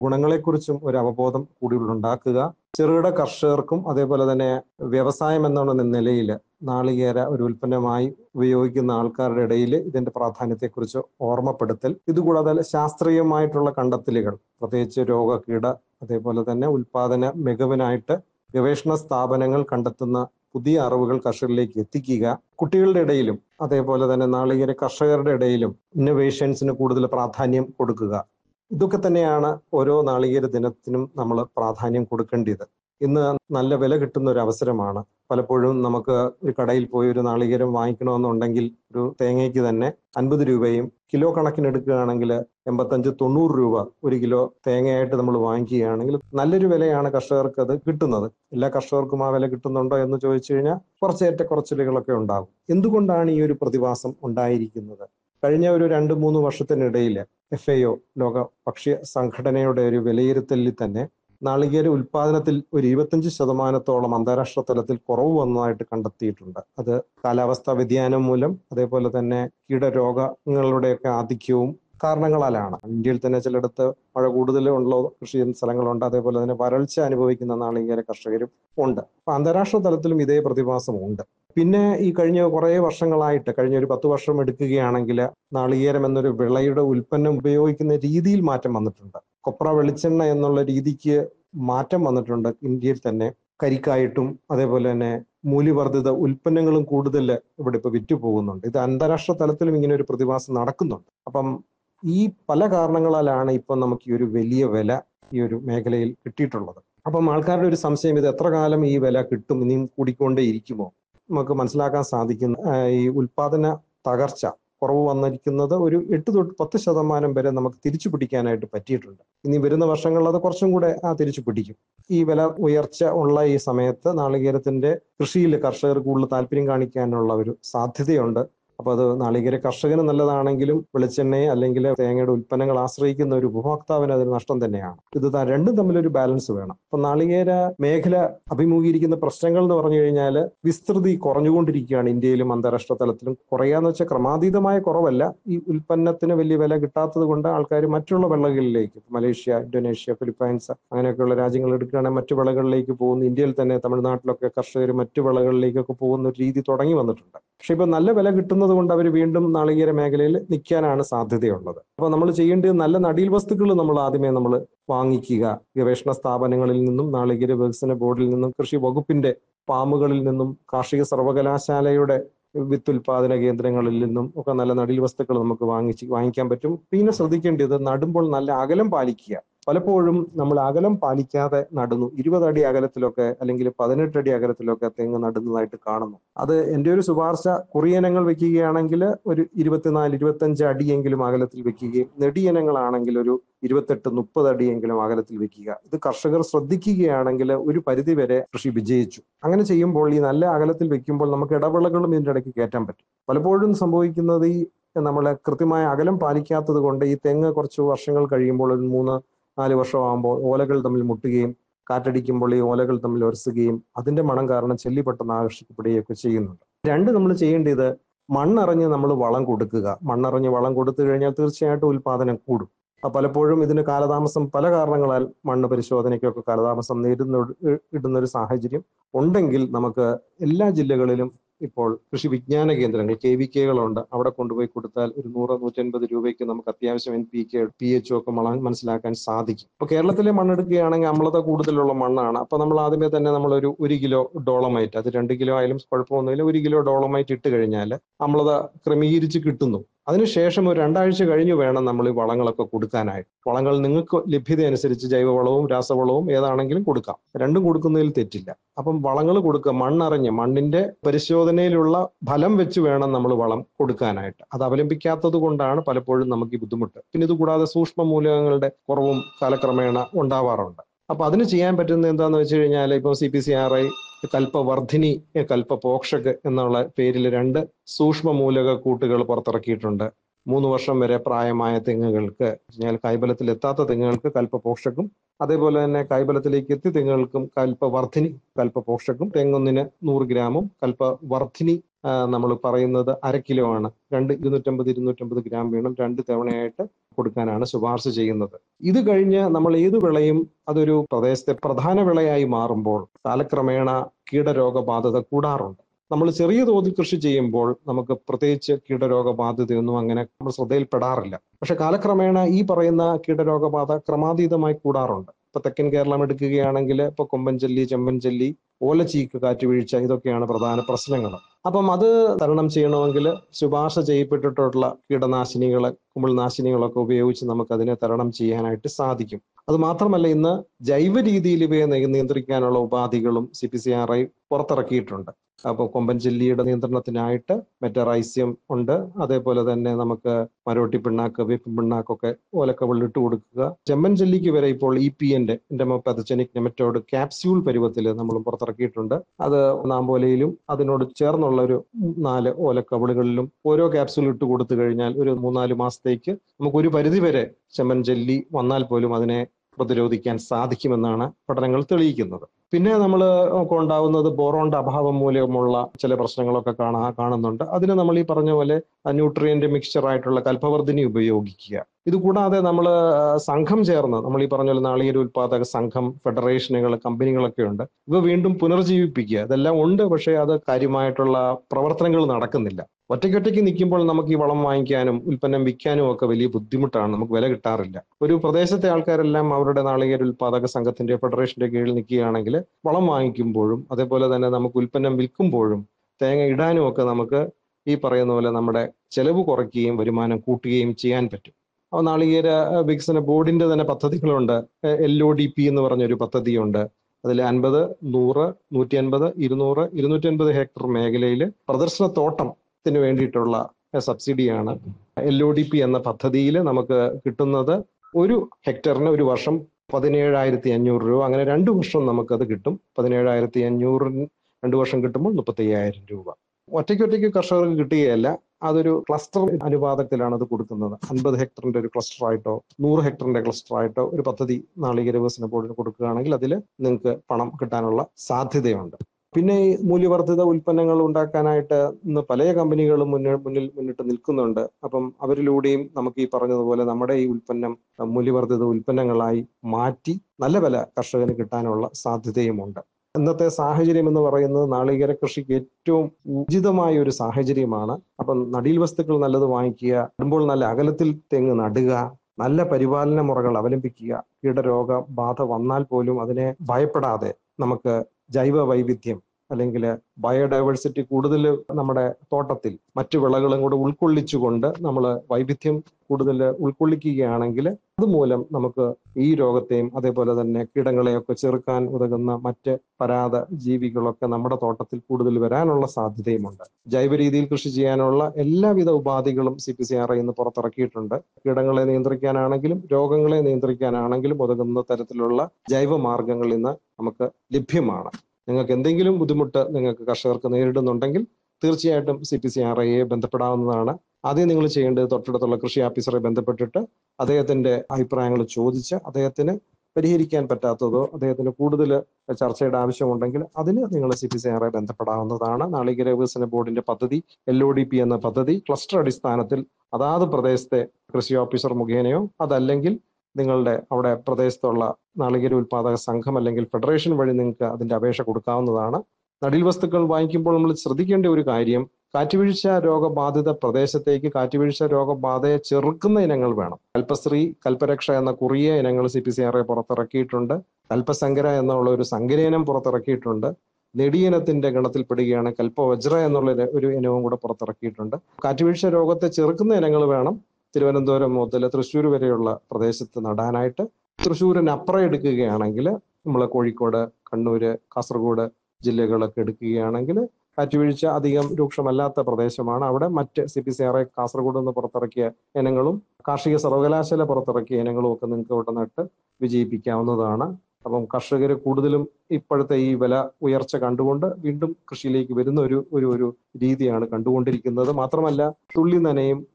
ഗുണങ്ങളെക്കുറിച്ചും ഒരു അവബോധം കൂടി ഉണ്ടാക്കുക ചെറുകിട കർഷകർക്കും അതേപോലെ തന്നെ വ്യവസായം എന്നുള്ള നിലയിൽ നാളികേര ഒരു ഉൽപ്പന്നമായി ഉപയോഗിക്കുന്ന ആൾക്കാരുടെ ഇടയിൽ ഇതിന്റെ പ്രാധാന്യത്തെക്കുറിച്ച് ഓർമ്മപ്പെടുത്തൽ ഇതുകൂടാതെ ശാസ്ത്രീയമായിട്ടുള്ള കണ്ടെത്തലുകൾ പ്രത്യേകിച്ച് രോഗകീട അതേപോലെ തന്നെ ഉൽപാദന മികവിനായിട്ട് ഗവേഷണ സ്ഥാപനങ്ങൾ കണ്ടെത്തുന്ന പുതിയ അറിവുകൾ കർഷകരിലേക്ക് എത്തിക്കുക കുട്ടികളുടെ ഇടയിലും അതേപോലെ തന്നെ നാളികേര കർഷകരുടെ ഇടയിലും ഇന്നോവേഷൻസിന് കൂടുതൽ പ്രാധാന്യം കൊടുക്കുക ഇതൊക്കെ തന്നെയാണ് ഓരോ നാളികേര ദിനത്തിനും നമ്മൾ പ്രാധാന്യം കൊടുക്കേണ്ടത് ഇന്ന് നല്ല വില കിട്ടുന്ന ഒരു അവസരമാണ് പലപ്പോഴും നമുക്ക് ഒരു കടയിൽ പോയി ഒരു നാളികേരം വാങ്ങിക്കണമെന്നുണ്ടെങ്കിൽ ഒരു തേങ്ങയ്ക്ക് തന്നെ അൻപത് രൂപയും കിലോ കണക്കിന് എടുക്കുകയാണെങ്കിൽ എൺപത്തഞ്ച് തൊണ്ണൂറ് രൂപ ഒരു കിലോ തേങ്ങയായിട്ട് നമ്മൾ വാങ്ങിക്കുകയാണെങ്കിൽ നല്ലൊരു വിലയാണ് കർഷകർക്ക് അത് കിട്ടുന്നത് എല്ലാ കർഷകർക്കും ആ വില കിട്ടുന്നുണ്ടോ എന്ന് ചോദിച്ചു കഴിഞ്ഞാൽ കുറച്ച് ഏറ്റക്കുറച്ചിലുകളൊക്കെ ഉണ്ടാകും എന്തുകൊണ്ടാണ് ഈ ഒരു പ്രതിഭാസം ഉണ്ടായിരിക്കുന്നത് കഴിഞ്ഞ ഒരു രണ്ട് മൂന്ന് വർഷത്തിനിടയിൽ എഫ് എ ഒ ലോക ഭക്ഷ്യ സംഘടനയുടെ ഒരു വിലയിരുത്തലിൽ തന്നെ നാളികേര ഉൽപാദനത്തിൽ ഒരു ഇരുപത്തഞ്ച് ശതമാനത്തോളം അന്താരാഷ്ട്ര തലത്തിൽ കുറവ് വന്നതായിട്ട് കണ്ടെത്തിയിട്ടുണ്ട് അത് കാലാവസ്ഥാ വ്യതിയാനം മൂലം അതേപോലെ തന്നെ കീടരോഗങ്ങളുടെയൊക്കെ ആധിക്യവും കാരണങ്ങളാലാണ് ഇന്ത്യയിൽ തന്നെ ചിലയിടത്ത് മഴ കൂടുതലുള്ള കൃഷി ചെയ്യുന്ന സ്ഥലങ്ങളുണ്ട് അതേപോലെ തന്നെ വരൾച്ച അനുഭവിക്കുന്ന നാളികേര കർഷകരും ഉണ്ട് അപ്പൊ അന്താരാഷ്ട്ര തലത്തിലും ഇതേ പ്രതിഭാസം ഉണ്ട് പിന്നെ ഈ കഴിഞ്ഞ കുറേ വർഷങ്ങളായിട്ട് കഴിഞ്ഞ ഒരു പത്ത് വർഷം എടുക്കുകയാണെങ്കിൽ നാളികേരം എന്നൊരു വിളയുടെ ഉൽപ്പന്നം ഉപയോഗിക്കുന്ന രീതിയിൽ മാറ്റം വന്നിട്ടുണ്ട് കൊപ്ര വെളിച്ചെണ്ണ എന്നുള്ള രീതിക്ക് മാറ്റം വന്നിട്ടുണ്ട് ഇന്ത്യയിൽ തന്നെ കരിക്കായിട്ടും അതേപോലെ തന്നെ മൂല്യവർദ്ധിത ഉൽപ്പന്നങ്ങളും കൂടുതൽ ഇവിടെ ഇപ്പൊ വിറ്റു പോകുന്നുണ്ട് ഇത് അന്താരാഷ്ട്ര തലത്തിലും ഇങ്ങനെ ഒരു പ്രതിഭാസം നടക്കുന്നുണ്ട് അപ്പം ഈ പല കാരണങ്ങളാലാണ് ഇപ്പൊ നമുക്ക് ഈ ഒരു വലിയ വില ഈ ഒരു മേഖലയിൽ കിട്ടിയിട്ടുള്ളത് അപ്പം ആൾക്കാരുടെ ഒരു സംശയം ഇത് എത്ര കാലം ഈ വില കിട്ടും ഇനിയും കൂടിക്കൊണ്ടേ ഇരിക്കുമോ നമുക്ക് മനസ്സിലാക്കാൻ സാധിക്കുന്ന ഈ ഉൽപാദന തകർച്ച കുറവ് വന്നിരിക്കുന്നത് ഒരു എട്ട് തൊട്ട് പത്ത് ശതമാനം വരെ നമുക്ക് തിരിച്ചു പിടിക്കാനായിട്ട് പറ്റിയിട്ടുണ്ട് ഇനി വരുന്ന വർഷങ്ങളിൽ അത് കുറച്ചും കൂടെ ആ തിരിച്ചു പിടിക്കും ഈ വില ഉയർച്ച ഉള്ള ഈ സമയത്ത് നാളികേരത്തിന്റെ കൃഷിയിൽ കർഷകർ കൂടുതൽ താല്പര്യം കാണിക്കാനുള്ള ഒരു സാധ്യതയുണ്ട് അപ്പൊ അത് നാളികേര കർഷകന് നല്ലതാണെങ്കിലും വെളിച്ചെണ്ണയെ അല്ലെങ്കിൽ തേങ്ങയുടെ ഉൽപ്പന്നങ്ങൾ ആശ്രയിക്കുന്ന ഒരു ഉപഭോക്താവിന് അതൊരു നഷ്ടം തന്നെയാണ് ഇത് രണ്ടും തമ്മിലൊരു ബാലൻസ് വേണം അപ്പൊ നാളികേര മേഖല അഭിമുഖീകരിക്കുന്ന പ്രശ്നങ്ങൾ എന്ന് പറഞ്ഞു കഴിഞ്ഞാൽ വിസ്തൃതി കുറഞ്ഞുകൊണ്ടിരിക്കുകയാണ് ഇന്ത്യയിലും അന്താരാഷ്ട്ര തലത്തിലും കുറയാന്ന് വെച്ചാൽ ക്രമാതീതമായ കുറവല്ല ഈ ഉൽപ്പന്നത്തിന് വലിയ വില കിട്ടാത്തത് കൊണ്ട് ആൾക്കാർ മറ്റുള്ള വിളകളിലേക്ക് മലേഷ്യ ഇന്തോനേഷ്യ ഫിലിപ്പൈൻസ് അങ്ങനെയൊക്കെയുള്ള രാജ്യങ്ങൾ എടുക്കുകയാണെങ്കിൽ മറ്റു വിളകളിലേക്ക് പോകുന്നു ഇന്ത്യയിൽ തന്നെ തമിഴ്നാട്ടിലൊക്കെ കർഷകർ മറ്റു വിളകളിലേക്കൊക്കെ പോകുന്ന ഒരു രീതി തുടങ്ങി വന്നിട്ടുണ്ട് പക്ഷെ ഇപ്പൊ നല്ല വില കിട്ടുന്നത് കൊണ്ട് അവർ വീണ്ടും നാളികേര മേഖലയിൽ നിൽക്കാനാണ് സാധ്യതയുള്ളത് അപ്പൊ നമ്മൾ ചെയ്യേണ്ടത് നല്ല നടീൽ വസ്തുക്കൾ നമ്മൾ ആദ്യമേ നമ്മൾ വാങ്ങിക്കുക ഗവേഷണ സ്ഥാപനങ്ങളിൽ നിന്നും നാളികേര വികസന ബോർഡിൽ നിന്നും കൃഷി വകുപ്പിന്റെ ഫാമുകളിൽ നിന്നും കാർഷിക സർവകലാശാലയുടെ വിത്തുൽപാദന കേന്ദ്രങ്ങളിൽ നിന്നും ഒക്കെ നല്ല നടീൽ വസ്തുക്കൾ നമുക്ക് വാങ്ങിച്ച് വാങ്ങിക്കാൻ പറ്റും പിന്നെ ശ്രദ്ധിക്കേണ്ടത് നടുമ്പോൾ നല്ല അകലം പാലിക്കുക പലപ്പോഴും നമ്മൾ അകലം പാലിക്കാതെ നടുന്നു ഇരുപത് അടി അകലത്തിലൊക്കെ അല്ലെങ്കിൽ പതിനെട്ട് അടി അകലത്തിലൊക്കെ തെങ്ങ് നടുന്നതായിട്ട് കാണുന്നു അത് എൻ്റെ ഒരു ശുപാർശ കുറിയനങ്ങൾ വെക്കുകയാണെങ്കിൽ ഒരു ഇരുപത്തിനാല് ഇരുപത്തഞ്ച് അടിയെങ്കിലും അകലത്തിൽ വെക്കുകയും നെടിയനങ്ങളാണെങ്കിൽ ഒരു ഇരുപത്തെട്ട് മുപ്പത് അടിയെങ്കിലും അകലത്തിൽ വെക്കുക ഇത് കർഷകർ ശ്രദ്ധിക്കുകയാണെങ്കിൽ ഒരു പരിധി വരെ കൃഷി വിജയിച്ചു അങ്ങനെ ചെയ്യുമ്പോൾ ഈ നല്ല അകലത്തിൽ വെക്കുമ്പോൾ നമുക്ക് ഇടവിളകളും ഇതിൻ്റെ ഇടയ്ക്ക് കയറ്റാൻ പറ്റും പലപ്പോഴും സംഭവിക്കുന്നത് ഈ നമ്മളെ കൃത്യമായ അകലം പാലിക്കാത്തത് കൊണ്ട് ഈ തെങ്ങ് കുറച്ച് വർഷങ്ങൾ കഴിയുമ്പോൾ ഒരു മൂന്ന് നാല് വർഷമാകുമ്പോൾ ഓലകൾ തമ്മിൽ മുട്ടുകയും കാറ്റടിക്കുമ്പോൾ ഈ ഓലകൾ തമ്മിൽ ഒരസുകയും അതിന്റെ മണം കാരണം ചെല്ലി പെട്ടെന്ന് ആകർഷിക്കപ്പെടുകയൊക്കെ ചെയ്യുന്നുണ്ട് രണ്ട് നമ്മൾ ചെയ്യേണ്ടത് മണ്ണറിഞ്ഞ് നമ്മൾ വളം കൊടുക്കുക മണ്ണറിഞ്ഞ് വളം കൊടുത്തു കഴിഞ്ഞാൽ തീർച്ചയായിട്ടും ഉൽപാദനം കൂടും പലപ്പോഴും ഇതിന് കാലതാമസം പല കാരണങ്ങളാൽ മണ്ണ് പരിശോധനയ്ക്കൊക്കെ കാലതാമസം നേരിടുന്ന ഇടുന്ന ഒരു സാഹചര്യം ഉണ്ടെങ്കിൽ നമുക്ക് എല്ലാ ജില്ലകളിലും ഇപ്പോൾ കൃഷി വിജ്ഞാന കേന്ദ്രങ്ങൾ കെ വി കെകളുണ്ട് അവിടെ കൊണ്ടുപോയി കൊടുത്താൽ ഒരു നൂറ് നൂറ്റൻപത് രൂപയ്ക്ക് നമുക്ക് അത്യാവശ്യം N P K P H ഒക്കെ മനസ്സിലാക്കാൻ സാധിക്കും അപ്പൊ കേരളത്തിലെ മണ്ണെടുക്കുകയാണെങ്കിൽ അമ്ലത കൂടുതലുള്ള മണ്ണാണ് അപ്പൊ നമ്മൾ ആദ്യമേ തന്നെ നമ്മൾ ഒരു ഒരു കിലോ ഡോളമൈറ്റ് അത് രണ്ട് കിലോ ആയാലും കുഴപ്പമൊന്നുമില്ല ഒരു കിലോ ഡോളമൈറ്റ് ഇട്ട് കഴിഞ്ഞാൽ അമ്ലത ക്രമീകരിച്ച് കിട്ടുന്നു അതിനുശേഷം ഒരു രണ്ടാഴ്ച കഴിഞ്ഞ് വേണം നമ്മൾ ഈ വളങ്ങളൊക്കെ കൊടുക്കാനായിട്ട് വളങ്ങൾ നിങ്ങൾക്ക് ലഭ്യത അനുസരിച്ച് ജൈവവളവും രാസവളവും ഏതാണെങ്കിലും കൊടുക്കാം രണ്ടും കൊടുക്കുന്നതിൽ തെറ്റില്ല അപ്പം വളങ്ങൾ കൊടുക്കുക മണ്ണറിഞ്ഞ് മണ്ണിന്റെ പരിശോധനയിലുള്ള ഫലം വെച്ച് വേണം നമ്മൾ വളം കൊടുക്കാനായിട്ട് അത് അവലംബിക്കാത്തത് കൊണ്ടാണ് പലപ്പോഴും നമുക്ക് ഈ ബുദ്ധിമുട്ട് പിന്നെ ഇത് കൂടാതെ സൂക്ഷ്മ മൂലകങ്ങളുടെ കുറവും കാലക്രമേണ ഉണ്ടാവാറുണ്ട് അപ്പൊ അതിന് ചെയ്യാൻ പറ്റുന്നത് എന്താന്ന് വെച്ച് കഴിഞ്ഞാൽ ഇപ്പം C P C R I Kalpavardhini Kalpaposhak എന്നുള്ള പേരിൽ രണ്ട് സൂക്ഷ്മ മൂലക കൂട്ടുകൾ പുറത്തിറക്കിയിട്ടുണ്ട് മൂന്ന് വർഷം വരെ പ്രായമായ തെങ്ങുകൾക്ക് കഴിഞ്ഞാൽ കൈബലത്തിൽ എത്താത്ത തെങ്ങുകൾക്ക് കൽപ്പപോക്ഷക്കും അതേപോലെ തന്നെ കൈബലത്തിലേക്ക് എത്തി തെങ്ങുകൾക്കും കൽപ്പവർദ്ധിനി കൽപ്പപോക്ഷക്കും തെങ്ങൊന്നിന് നൂറ് ഗ്രാമും കൽപ്പവർദ്ധിനി നമ്മൾ പറയുന്നത് അര കിലോ ആണ് രണ്ട് ഇരുന്നൂറ്റമ്പത് ഇരുന്നൂറ്റമ്പത് ഗ്രാം വീതം രണ്ട് തവണയായിട്ട് കൊടുക്കാനാണ് ശുപാർശ ചെയ്യുന്നത് ഇത് കഴിഞ്ഞ് നമ്മൾ ഏത് വിളയും അതൊരു പ്രദേശത്തെ പ്രധാന വിളയായി മാറുമ്പോൾ കാലക്രമേണ കീടരോഗബാധത കൂടാറുണ്ട് നമ്മൾ ചെറിയ തോതിൽ കൃഷി ചെയ്യുമ്പോൾ നമുക്ക് പ്രത്യേകിച്ച് കീടരോഗബാധിതയൊന്നും അങ്ങനെ നമ്മൾ ശ്രദ്ധയിൽപ്പെടാറില്ല പക്ഷെ കാലക്രമേണ ഈ പറയുന്ന കീടരോഗബാധ ക്രമാതീതമായി കൂടാറുണ്ട് ഇപ്പൊ തെക്കൻ കേരളം എടുക്കുകയാണെങ്കിൽ ഇപ്പൊ കൊമ്പൻ ചെല്ലി ചെമ്പൻ ചെല്ലി ഓലച്ചീക്ക് കാറ്റുവീഴ്ച ഇതൊക്കെയാണ് പ്രധാന പ്രശ്നങ്ങൾ അപ്പം അത് തരണം ചെയ്യണമെങ്കിൽ ശുപാർശ ചെയ്യപ്പെട്ടിട്ടുള്ള കീടനാശിനികൾ കുമിൾനാശിനികളൊക്കെ ഉപയോഗിച്ച് നമുക്ക് അതിനെ തരണം ചെയ്യാനായിട്ട് സാധിക്കും അത് മാത്രമല്ല ഇന്ന് ജൈവ രീതിയിൽ ഇവയെ നിയന്ത്രിക്കാനുള്ള ഉപാധികളും C P C R I പുറത്തിറക്കിയിട്ടുണ്ട് അപ്പോൾ കൊമ്പൻ ചെല്ലിയുടെ നിയന്ത്രണത്തിനായിട്ട് മെറ്ററൈസ്യം ഉണ്ട് അതേപോലെ തന്നെ നമുക്ക് മരോട്ടി പിണ്ണാക്ക് വേപ്പിൻ പിണ്ണാക്കൊക്കെ ഓലക്കവിൾ ഇട്ട് കൊടുക്കുക ചെമ്മൻ ചെല്ലിക്ക് വരെ ഇപ്പോൾ ഇ പി എൻ്റെ ഇൻഡമോപാത്തജനിക് നെമറ്റോഡ് ക്യാപ്സ്യൂൾ പരുവത്തിൽ നമ്മൾ പുറത്തിറക്കിയിട്ടുണ്ട് അത് നാമ്പോലയിലും അതിനോട് ചേർന്നുള്ള ഒരു നാല് ഓലക്കവിളുകളിലും ഓരോ ക്യാപ്സ്യൂൾ ഇട്ട് കൊടുത്തു കഴിഞ്ഞാൽ ഒരു മൂന്നാല് മാസത്തേക്ക് നമുക്ക് ഒരു പരിധി വരെ ചെമ്മൻ ചെല്ലി വന്നാൽ പോലും അതിനെ പ്രതിരോധിക്കാൻ സാധിക്കുമെന്നാണ് പഠനങ്ങൾ തെളിയിക്കുന്നത് പിന്നെ നമ്മൾ ഉണ്ടാവുന്നത് ബോറോണിന്റെ അഭാവം മൂലമുള്ള ചില പ്രശ്നങ്ങളൊക്കെ കാണാ കാണുന്നുണ്ട് അതിന് നമ്മൾ ഈ പറഞ്ഞ പോലെ ന്യൂട്രിയന്റ് മിക്സ്ചർ ആയിട്ടുള്ള കൽപ്പവർദ്ധിനി ഉപയോഗിക്കുക ഇത് കൂടാതെ നമ്മൾ സംഘം ചേർന്ന് നമ്മൾ ഈ പറഞ്ഞ പോലെ നാളികേര ഉത്പാദക സംഘം ഫെഡറേഷനുകൾ കമ്പനികളൊക്കെ ഉണ്ട് ഇവ വീണ്ടും പുനർജീവിപ്പിക്കുക ഇതെല്ലാം ഉണ്ട് പക്ഷേ അത് കാര്യമായിട്ടുള്ള പ്രവർത്തനങ്ങൾ നടക്കുന്നില്ല ഒറ്റയ്ക്കൊറ്റയ്ക്ക് നിൽക്കുമ്പോൾ നമുക്ക് ഈ വളം വാങ്ങിക്കാനും ഉൽപ്പന്നം വിൽക്കാനും ഒക്കെ വലിയ ബുദ്ധിമുട്ടാണ് നമുക്ക് വില കിട്ടാറില്ല ഒരു പ്രദേശത്തെ ആൾക്കാരെല്ലാം അവരുടെ നാളികേര ഉൽപാദക സംഘത്തിന്റെ ഫെഡറേഷന്റെ കീഴിൽ നിൽക്കുകയാണെങ്കിൽ വളം വാങ്ങിക്കുമ്പോഴും അതേപോലെ തന്നെ നമുക്ക് ഉൽപ്പന്നം വിൽക്കുമ്പോഴും തേങ്ങ ഇടാനും ഒക്കെ നമുക്ക് ഈ പറയുന്ന പോലെ നമ്മുടെ ചെലവ് കുറയ്ക്കുകയും വരുമാനം കൂട്ടുകയും ചെയ്യാൻ പറ്റും അപ്പോൾ നാളികേര വികസന ബോർഡിന്റെ തന്നെ പദ്ധതികളുണ്ട് എൽ ഒ ഡി പി എന്ന് പറഞ്ഞൊരു പദ്ധതിയുണ്ട് അതിൽ അൻപത് നൂറ് നൂറ്റി അൻപത് ഇരുന്നൂറ് ഇരുന്നൂറ്റി അൻപത് ഹെക്ടർ മേഖലയിൽ പ്രദർശന തോട്ടത്തിന് വേണ്ടിയിട്ടുള്ള സബ്സിഡിയാണ് എൽ ഒ ഡി പി എന്ന പദ്ധതിയിൽ നമുക്ക് കിട്ടുന്നത് ഒരു ഹെക്ടറിന് ഒരു വർഷം പതിനേഴായിരത്തി അഞ്ഞൂറ് രൂപ അങ്ങനെ രണ്ട് വർഷം നമുക്കത് കിട്ടും പതിനേഴായിരത്തി അഞ്ഞൂറിന് രണ്ട് വർഷം കിട്ടുമ്പോൾ മുപ്പത്തി അയ്യായിരം രൂപ ഒറ്റയ്ക്കൊറ്റയ്ക്ക് കർഷകർക്ക് കിട്ടുകയല്ല അതൊരു ക്ലസ്റ്റർ അനുപാതത്തിലാണ് അത് കൊടുക്കുന്നത് അൻപത് ഹെക്ടറിന്റെ ഒരു ക്ലസ്റ്റർ ആയിട്ടോ നൂറ് ഹെക്ടറിന്റെ ക്ലസ്റ്റർ ആയിട്ടോ ഒരു പദ്ധതി നാളികേര വികസന ബോർഡിന് കൊടുക്കുകയാണെങ്കിൽ അതിൽ നിങ്ങൾക്ക് പണം കിട്ടാനുള്ള സാധ്യതയുണ്ട് പിന്നെ ഈ മൂല്യവർദ്ധിത ഉൽപ്പന്നങ്ങൾ ഉണ്ടാക്കാനായിട്ട് ഇന്ന് പല കമ്പനികളും മുന്നിൽ മുന്നിൽ മുന്നിട്ട് നിൽക്കുന്നുണ്ട് അപ്പം അവരിലൂടെയും നമുക്ക് ഈ പറഞ്ഞതുപോലെ നമ്മുടെ ഈ ഉൽപ്പന്നം മൂല്യവർദ്ധിത ഉൽപ്പന്നങ്ങളായി മാറ്റി നല്ല വില കർഷകന് കിട്ടാനുള്ള സാധ്യതയുമുണ്ട് ഇന്നത്തെ സാഹചര്യം എന്ന് പറയുന്നത് നാളികേര കൃഷിക്ക് ഏറ്റവും ഉചിതമായ ഒരു സാഹചര്യമാണ് അപ്പം നടീൽ വസ്തുക്കൾ നല്ലത് വാങ്ങിക്കുക നടുമ്പോൾ നല്ല അകലത്തിൽ തെങ്ങ് നടുക നല്ല പരിപാലന മുറകൾ അവലംബിക്കുക കീടരോഗ ബാധ വന്നാൽ പോലും അതിനെ ഭയപ്പെടാതെ നമുക്ക് ജൈവ വൈവിധ്യം അല്ലെങ്കിൽ ബയോഡൈവേഴ്സിറ്റി കൂടുതൽ നമ്മുടെ തോട്ടത്തിൽ മറ്റു വിളകളും കൂടെ ഉൾക്കൊള്ളിച്ചുകൊണ്ട് നമ്മൾ വൈവിധ്യം കൂടുതൽ ഉൾക്കൊള്ളിക്കുകയാണെങ്കിൽ അതുമൂലം നമുക്ക് ഈ രോഗത്തെയും അതേപോലെ തന്നെ കീടങ്ങളെയൊക്കെ ചെറുക്കാൻ ഉതകുന്ന മറ്റ് പരാത ജീവികളൊക്കെ നമ്മുടെ തോട്ടത്തിൽ കൂടുതൽ വരാനുള്ള സാധ്യതയുമുണ്ട് ജൈവ രീതിയിൽ കൃഷി ചെയ്യാനുള്ള എല്ലാവിധ ഉപാധികളും സി പി സി ആർ ഇന്ന് പുറത്തിറക്കിയിട്ടുണ്ട് കീടങ്ങളെ നിയന്ത്രിക്കാനാണെങ്കിലും രോഗങ്ങളെ നിയന്ത്രിക്കാനാണെങ്കിലും ഉതകുന്ന തരത്തിലുള്ള ജൈവ മാർഗങ്ങൾ ഇന്ന് നമുക്ക് ലഭ്യമാണ് നിങ്ങൾക്ക് എന്തെങ്കിലും ബുദ്ധിമുട്ട് നിങ്ങൾക്ക് കർഷകർക്ക് നേരിടുന്നുണ്ടെങ്കിൽ തീർച്ചയായിട്ടും സി പി സി ആർ ഐയെ ബന്ധപ്പെടാവുന്നതാണ് ആദ്യം നിങ്ങൾ ചെയ്യേണ്ടത് തൊട്ടടുത്തുള്ള കൃഷി ഓഫീസറെ ബന്ധപ്പെട്ടിട്ട് അദ്ദേഹത്തിന്റെ അഭിപ്രായങ്ങൾ ചോദിച്ച് അദ്ദേഹത്തിന് പരിഹരിക്കാൻ പറ്റാത്തതോ അദ്ദേഹത്തിന് കൂടുതൽ ചർച്ചയുടെ ആവശ്യമുണ്ടെങ്കിൽ അതിന് നിങ്ങൾ സി പി സി ആറെ ബന്ധപ്പെടാവുന്നതാണ് നാളികേര വികസന ബോർഡിന്റെ പദ്ധതി എൽ ഒ ഡി പി എന്ന പദ്ധതി ക്ലസ്റ്റർ അടിസ്ഥാനത്തിൽ അതാത് പ്രദേശത്തെ കൃഷി ഓഫീസർ മുഖേനയോ അതല്ലെങ്കിൽ നിങ്ങളുടെ അവിടെ പ്രദേശത്തുള്ള നാളികേര ഉൽപാദക സംഘം അല്ലെങ്കിൽ ഫെഡറേഷൻ വഴി നിങ്ങൾക്ക് അതിന്റെ അപേക്ഷ കൊടുക്കാവുന്നതാണ് നടീൽ വസ്തുക്കൾ വാങ്ങിക്കുമ്പോൾ നമ്മൾ ശ്രദ്ധിക്കേണ്ട ഒരു കാര്യം കാറ്റുവീഴ്ച രോഗബാധിത പ്രദേശത്തേക്ക് കാറ്റുവീഴ്ച രോഗബാധയെ ചെറുക്കുന്ന ഇനങ്ങൾ വേണം കൽപ്പശ്രീ കൽപ്പരക്ഷ എന്ന കുറിയ ഇനങ്ങൾ സി പി സി ആർ പുറത്തിറക്കിയിട്ടുണ്ട് കൽപ്പസങ്കര എന്നുള്ള ഒരു സങ്കര ഇനം പുറത്തിറക്കിയിട്ടുണ്ട് നെടിയിനത്തിന്റെ ഗണത്തിൽപ്പെടുകയാണ് കൽപ്പവജ്ര എന്നുള്ള ഒരു ഇനവും കൂടെ പുറത്തിറക്കിയിട്ടുണ്ട് കാറ്റുവീഴ്ച രോഗത്തെ ചെറുക്കുന്ന ഇനങ്ങൾ വേണം തിരുവനന്തപുരം മുതൽ തൃശ്ശൂർ വരെയുള്ള പ്രദേശത്ത് നടാനായിട്ട് തൃശ്ശൂരിനപ്പുറം എടുക്കുകയാണെങ്കിൽ നമ്മൾ കോഴിക്കോട് കണ്ണൂര് കാസർഗോഡ് ജില്ലകളൊക്കെ എടുക്കുകയാണെങ്കിൽ കാറ്റുവീഴ്ച അധികം രൂക്ഷമല്ലാത്ത പ്രദേശമാണ് അവിടെ മറ്റ് C P C R Kasaragod നിന്ന് പുറത്തിറക്കിയ ഇനങ്ങളും കാർഷിക സർവകലാശാല പുറത്തിറക്കിയ ഇനങ്ങളും ഒക്കെ നിങ്ങൾക്ക് ഇവിടെ നട്ട് വിജയിപ്പിക്കാവുന്നതാണ് അപ്പം കർഷകർ കൂടുതലും ഇപ്പോഴത്തെ ഈ വില ഉയർച്ച കണ്ടുകൊണ്ട് വീണ്ടും കൃഷിയിലേക്ക് വരുന്ന ഒരു ഒരു ഒരു രീതിയാണ് കണ്ടുകൊണ്ടിരിക്കുന്നത് മാത്രമല്ല തുള്ളി നനയും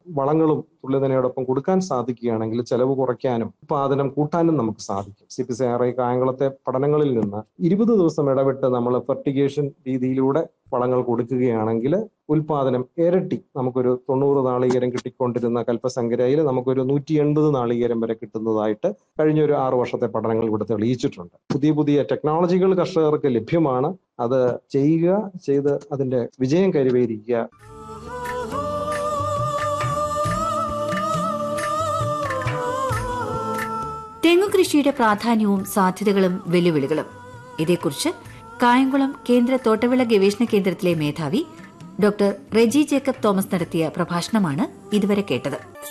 വളങ്ങളും തുള്ളിനനയോടൊപ്പം കൊടുക്കാൻ സാധിക്കുകയാണെങ്കിൽ ചെലവ് കുറയ്ക്കാനും ഉത്പാദനം കൂട്ടാനും നമുക്ക് സാധിക്കും C P C R I കായംകുളത്തെ പഠനങ്ങളിൽ നിന്ന് ഇരുപത് ദിവസം ഇടവിട്ട് നമ്മൾ ഫെർട്ടിഗേഷൻ രീതിയിലൂടെ വളങ്ങൾ കൊടുക്കുകയാണെങ്കിൽ ഉൽപാദനം ഇരട്ടി നമുക്കൊരു തൊണ്ണൂറ് നാളികേരം കിട്ടിക്കൊണ്ടിരുന്ന കൽപ്പസങ്കരയിൽ നമുക്കൊരു നൂറ്റി എൺപത് നാളികേരം വരെ കിട്ടുന്നതായിട്ട് കഴിഞ്ഞ ഒരു ആറു വർഷത്തെ പഠനങ്ങൾ ഇവിടെ തെളിയിച്ചിട്ടുണ്ട് പുതിയ പുതിയ ടെക്നോളജികൾ കർഷകർക്ക് ലഭ്യമാണ് അത് ചെയ്യുക ചെയ്ത് അതിന്റെ വിജയം കൈവരിക്കുക തെങ്ങുകൃഷിയുടെ പ്രാധാന്യവും സാധ്യതകളും വെല്ലുവിളികളും ഇതേക്കുറിച്ച് കായംകുളം കേന്ദ്ര തോട്ടവിള ഗവേഷണ കേന്ദ്രത്തിലെ മേധാവി ഡോക്ടർ റെജി ജേക്കബ് തോമസ് നടത്തിയ പ്രഭാഷണമാണ് ഇതുവരെ കേട്ടത്